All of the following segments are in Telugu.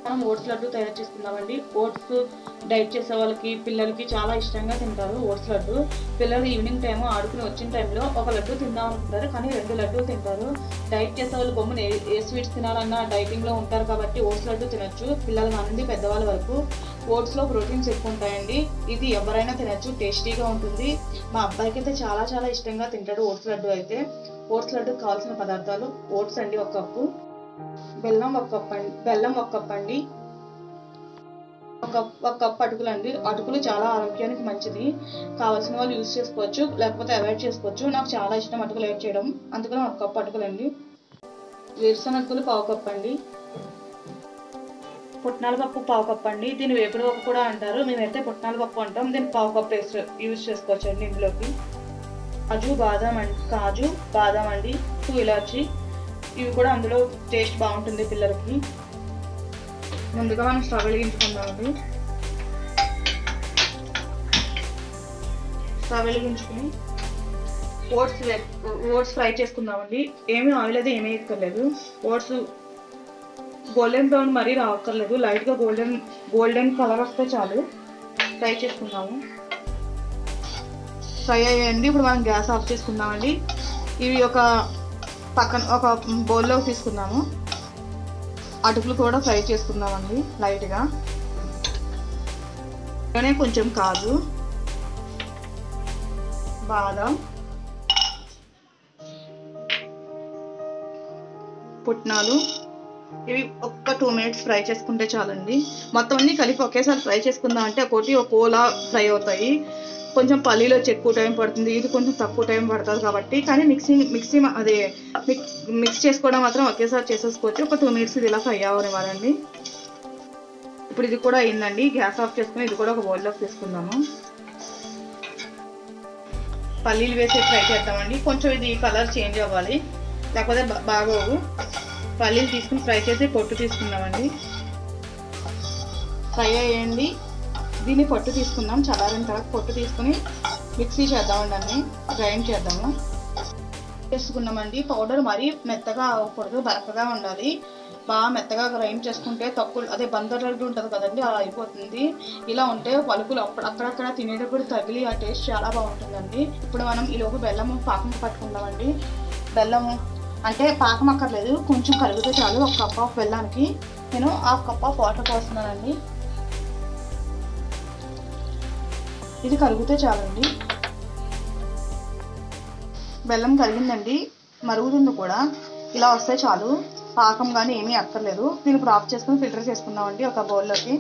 మనం ఓట్స్ లడ్డు తయారు చేసుకుందామండి ఓట్స్ డైట్ చేసే వాళ్ళకి పిల్లలకి చాలా ఇష్టంగా తింటారు ఓట్స్ లడ్డు పిల్లలు ఈవినింగ్ టైం ఆడుకుని వచ్చిన టైంలో ఒక లడ్డు తిందాం అనుకుంటారు కానీ రెండు లడ్డు తింటారు డైట్ చేసే వాళ్ళు గమ్మున ఏ ఏ స్వీట్స్ తినాలన్నా డైటింగ్లో ఉంటారు కాబట్టి ఓట్స్ లడ్డు తినొచ్చు పిల్లల నుండి పెద్దవాళ్ళ వరకు ఓట్స్లో ప్రోటీన్స్ ఎక్కువ ఉంటాయండి ఇది ఎవరైనా తినొచ్చు టేస్టీగా ఉంటుంది మా అబ్బాయికి అయితే చాలా చాలా ఇష్టంగా తింటాడు ఓట్స్ లడ్డు అయితే ఓట్స్ లడ్డు కావాల్సిన పదార్థాలు ఓట్స్ అండి ఒక కప్పు బెల్లం ఒక కప్ అండి బెల్లం ఒక కప్ అండి ఒక ఒక కప్ అటుకులు అండి అటుకులు చాలా ఆరోగ్యానికి మంచిది కావాల్సిన వాళ్ళు యూస్ చేసుకోవచ్చు లేకపోతే అవాయిడ్ చేసుకోవచ్చు నాకు చాలా ఇష్టం అటుకులు యాడ్ చేయడం అందుకని ఒక కప్ అటుకులు అండి వేరుశనగలు పావు కప్ అండి పుట్నాల పప్పు పావు కప్ అండి దీన్ని వేపుడు పప్పు కూడా అంటారు మేమైతే పుట్నాల పప్పు అంటాం దీన్ని పావు కప్ వేస్ట్ యూజ్ చేసుకోవచ్చు అండి ఇందులోకి కాజు బాదం అండి కాజు బాదం అండి టూ ఇలాచి ఇవి కూడా అందులో టేస్ట్ బాగుంటుంది పిల్లలకి ముందుగా మనం స్టవ్ వెలిగించుకుందామండి స్టవ్ వెలిగించుకుని ఓట్స్ ఓట్స్ ఫ్రై చేసుకుందామండి ఏమీ ఆయిల్ అయితే ఏమీ ఎక్కర్లేదు ఓట్స్ గోల్డెన్ బ్రౌన్ మరీ రావక్కర్లేదు లైట్గా గోల్డెన్ గోల్డెన్ కలర్ వస్తే చాలు ఫ్రై చేసుకుందాము ఫ్రై అయ్యాయండి ఇప్పుడు మనం గ్యాస్ ఆఫ్ చేసుకుందామండి ఇవి ఒక పక్కన ఒక బౌల్లో తీసుకుందాము అటుకులు కూడా ఫ్రై చేసుకుందామండి లైట్గా అలానే కొంచెం కాజు బాదం పుట్నాలు ఇవి ఒక్క టూ మినిట్స్ ఫ్రై చేసుకుంటే చాలండి మొత్తం అన్ని కలిపి ఒకేసారి ఫ్రై చేసుకుందాం అంటే ఒకటి ఒక కోలా ఫ్రై అవుతాయి కొంచెం పల్లీలో వచ్చి ఎక్కువ టైం పడుతుంది ఇది కొంచెం తక్కువ టైం పడుతుంది కాబట్టి కానీ మిక్సింగ్ మిక్సీ అదే మిక్స్ మిక్స్ చేసుకోవడం మాత్రం ఒకేసారి చేసేసుకోవచ్చు ఒక టూ మినిట్స్ ఇది ఇలా ఫ్రై అవ్వనివ్వాలండి ఇప్పుడు ఇది కూడా అయిందండి గ్యాస్ ఆఫ్ చేసుకుని ఇది కూడా ఒక బౌల్లోకి తీసుకుందాము పల్లీలు వేసి ఫ్రై చేద్దామండి కొంచెం ఇది కలర్ చేంజ్ అవ్వాలి లేకపోతే బా- బాగోవు పల్లీలు తీసుకుని ఫ్రై చేసి పొట్టు తీసుకుందామండి ఫ్రై అయ్యండి దీన్ని పొట్టు తీసుకుందాం చల్లారిన తర్వాత పొట్టు తీసుకుని మిక్సీ చేద్దామండి అన్ని గ్రైండ్ చేద్దాము చేసుకున్నామండి పౌడర్ మరీ మెత్తగా అవ్వకూడదు బరకగా ఉండాలి బాగా మెత్తగా గ్రైండ్ చేసుకుంటే తక్కువ అదే బందర్ లడ్డు ఉంటుంది కదండి అలా అయిపోతుంది ఇలా ఉంటే పలుకులు అప్పుడు అక్కడక్కడ తినేటప్పుడు తగిలి ఆ టేస్ట్ చాలా బాగుంటుందండి ఇప్పుడు మనం ఈలోపు బెల్లము పాకం పట్టుకుందామండి బెల్లము అంటే పాకం అక్కర్లేదు కొంచెం కరిగితే చాలు ఒక కప్ ఆఫ్ బెల్లానికి నేను హాఫ్ కప్ ఆఫ్ వాటర్ పోస్తున్నానండి ఇది కరిగితే చాలండి బెల్లం కరిగిందండి మరుగుతుంది కూడా ఇలా వస్తే చాలు పాకం కానీ ఏమీ అక్కర్లేదు దీన్ని ఇప్పుడు ఆఫ్ చేసుకుని ఫిల్టర్ చేసుకుందామండి ఒక బౌల్లోకి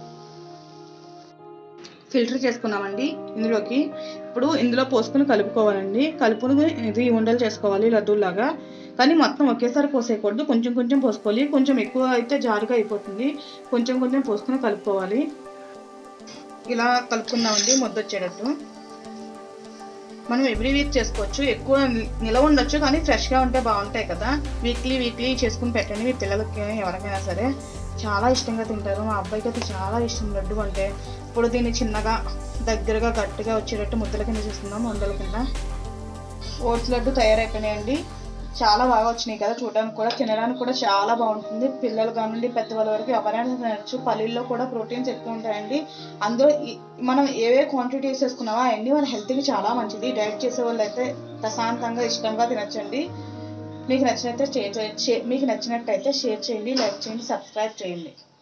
ఫిల్టర్ చేసుకున్నామండి ఇందులోకి ఇప్పుడు ఇందులో పోసుకుని కలుపుకోవాలండి కలుపుని ఇది ఉండలు చేసుకోవాలి లడ్డూలాగా కానీ మొత్తం ఒకేసారి పోసేయకూడదు కొంచెం కొంచెం పోసుకోవాలి కొంచెం ఎక్కువ అయితే జారుగా అయిపోతుంది కొంచెం కొంచెం పోసుకుని కలుపుకోవాలి ఇలా కలుపుకుందామండి ముద్ద వచ్చేటట్టు మనం ఎవ్రీ వీక్ చేసుకోవచ్చు ఎక్కువ నిలవ ఉండొచ్చు కానీ ఫ్రెష్గా ఉంటే బాగుంటాయి కదా వీక్లీ వీక్లీ చేసుకుని పెట్టండి మీ పిల్లలకి ఎవరికైనా సరే చాలా ఇష్టంగా తింటారు మా అబ్బాయికి అయితే చాలా ఇష్టం లడ్డు అంటే ఇప్పుడు దీన్ని చిన్నగా దగ్గరగా గట్టిగా వచ్చేటట్టు ముద్దల కింద చేసుకుందాం వందల కింద ఓట్స్ లడ్డు తయారైపోయినాయండి చాలా బాగా వచ్చినాయి కదా చూడడానికి కూడా తినడానికి కూడా చాలా బాగుంటుంది పిల్లలు కానివ్వండి పెద్దవాళ్ళ వరకు ఎవరైనా తినచ్చు పల్లీల్లో కూడా ప్రోటీన్స్ ఎక్కువ ఉంటాయండి అందులో ఈ- మనం ఏవే క్వాంటిటీస్ వేసుకున్నామో అవన్నీ మన హెల్త్కి చాలా మంచిది డైట్ చేసే వాళ్ళు అయితే ప్రశాంతంగా ఇష్టంగా తినచ్చండి మీకు నచ్చినట్టే షేర్ చేయ- షే- మీకు నచ్చినట్టయితే షేర్ చేయండి లైక్ చేయండి సబ్స్క్రైబ్ చేయండి